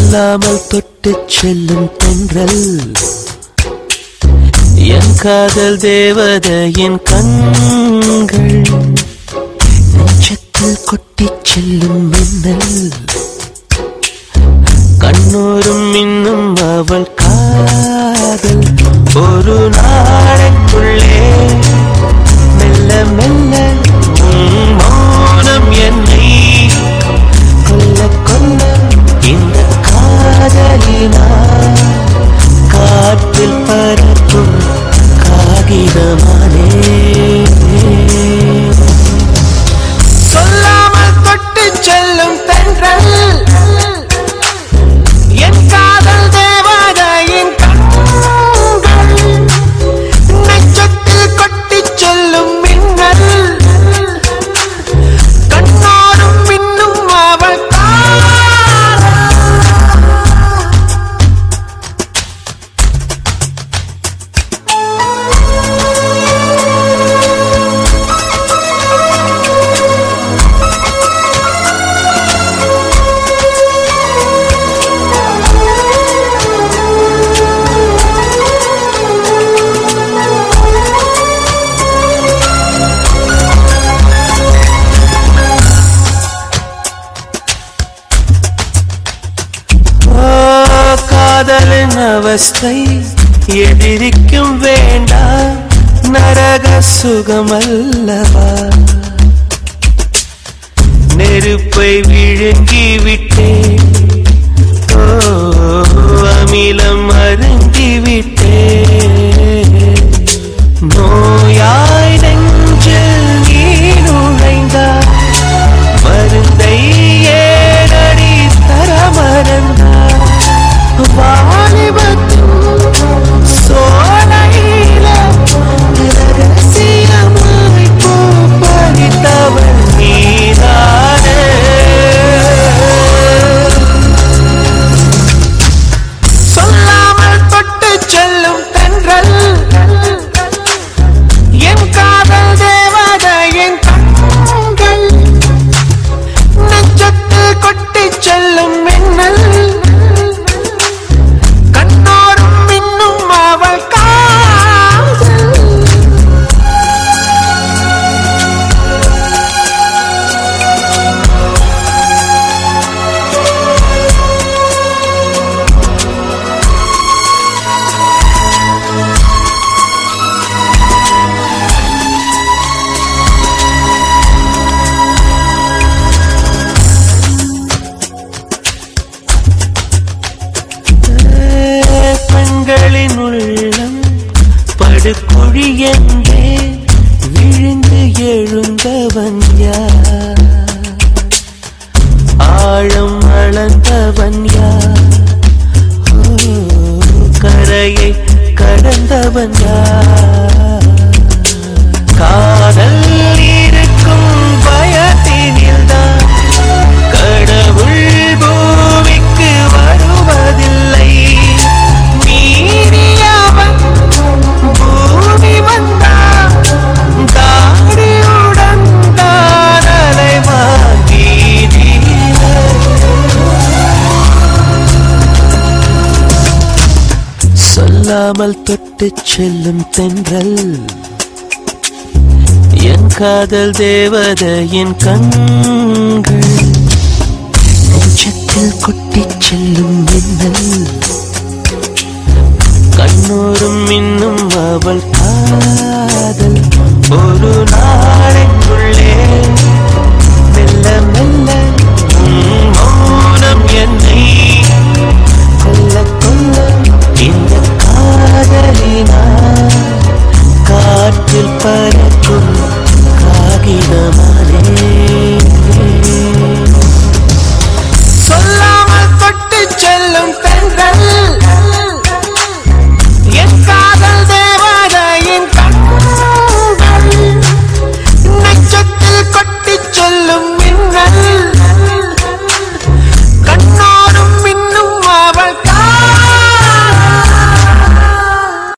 சொல்லாமல் தொட்டு செல்லும் தென்றல் என் காதல் தேவதையின் கண்கள் நெஞ்சத்தில் கொட்டிச் செல்லும் மின்னல் கண்ணோரும் இன்னும் அவள் காதல் ஒரு நாளைக்குள்ளே மெல்ல மெல்ல உன் மௌனம் என்னை கொல்ல கொல்ல இந்த காதலினால் காற்றில் பறக்கும் காகிதமானே சொல்லாமல் தொட்டு செல்லும் தென்றல் என் காதல் தேவதையின் கண்கள் நெஞ்சத்தில் கொட்டிச் செல்லும் மின்னல் கண்ணோரும் இன்னும் அவள் காதல் ஓ, காதலின் அவஸ்தை எதிரிக்கும் வேண்டாம் நரக சுகமல்லவா நெருப்பை விழுங்கி விட்டேன் ஓ அமிலம் அருந்தி விட்டேன் நோயாய் நெஞ்சில் நீ நுழைந்தாய் மருந்தை ஏனடி தர மறந்தாய் வாலிபத்தின் சோலையில ரகசியமாய் பூ பறித்தவள் நீதானே சொல்லாமல் தொட்டு செல்லும் தென்றல் என் காதல் தேவதையின் கண்கள் நெஞ்சத்தில் கொட்டிச் செல்லும் மின்னல் கண்ணோரும் இன்னும் அவள் காதல் பெண்களின் உள்ளம் படுகுழி என்றே விழுந்து எழுந்தவன் யார் ஆழம் அளந்தவன் யார் ஓ, கரையை கடந்தவன் யார் காதல் இருக்கும் பயத்தினில்தான் கடவுள் பூமிக்கு வருவதில்லை மீறியவன் பூமி வந்தான் தாடியுடன் தான் அலைவான் வீதியில. சொல்லாமல் தொட்டுச் செல்லும் தென்றல் என் காதல் தேவதையின் கண்கள் நெஞ்சத்தில் கொட்டிச் செல்லும் மின்னல் கண்ணோரும் இன்னும் அவள் காதல் ஒரு நாளைக்குள்ளே மெல்ல மெல்ல உன் மௌனம் என்னை கொல்ல கொல்ல இந்த காதலினால் காற்றில் பறக்கும் காகிதமானே சொல்லாமல் தொட்டு செல்லும்